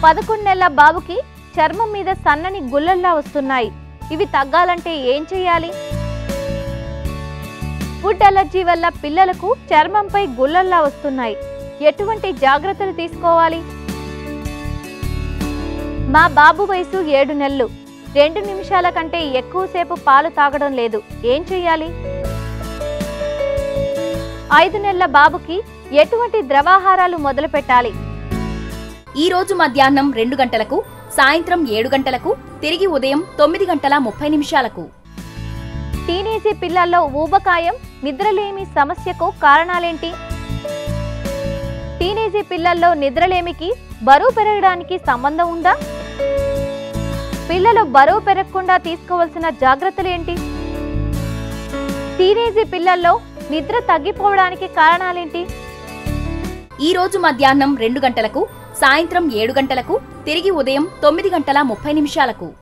పదకొండు నెలల బాబుకి చర్మం మీద సన్నని గుల్లల్లా వస్తున్నాయి ఇవి తగ్గాలంటే ఏం చేయాలి ఫుడ్ అలర్జీ వల్ల పిల్లలకు చర్మంపై గుల్లల్లా వస్తున్నాయి ఎటువంటి జాగ్రత్తలు తీసుకోవాలి మా బాబు వయసు ఏడు నెలలు రెండు నిమిషాల కంటే ఎక్కువసేపు పాలు తాగడం లేదు ఏం చెయ్యాలి ఐదు నెలల బాబుకి ఎటువంటి ద్రవాహారాలు మొదలు పెట్టాలి ఈ రోజు మధ్యాహ్నం రెండు గంటలకు సాయంత్రం ఏడు గంటలకు తిరిగి ఉదయం తొమ్మిది గంటల ముప్పై నిమిషాలకు టీనేజీ పిల్లల్లో ఊబకాయం నిద్రలేమి సమస్యకు కారణాలేంటి టీనేజీ పిల్లల్లో నిద్రలేమికి బరువు పెరగడానికి సంబంధం ఉందా పిల్లలు బరువు పెరగకుండా తీసుకోవాల్సిన జాగ్రత్తలు ఏంటి టీనేజీ పిల్లల్లో నిద్ర తగ్గిపోవడానికి కారణాలేంటి ఈ రోజు మధ్యాహ్నం రెండు గంటలకు సాయంత్రం ఏడు గంటలకు తిరిగి ఉదయం తొమ్మిది గంటల ముప్పై నిమిషాలకు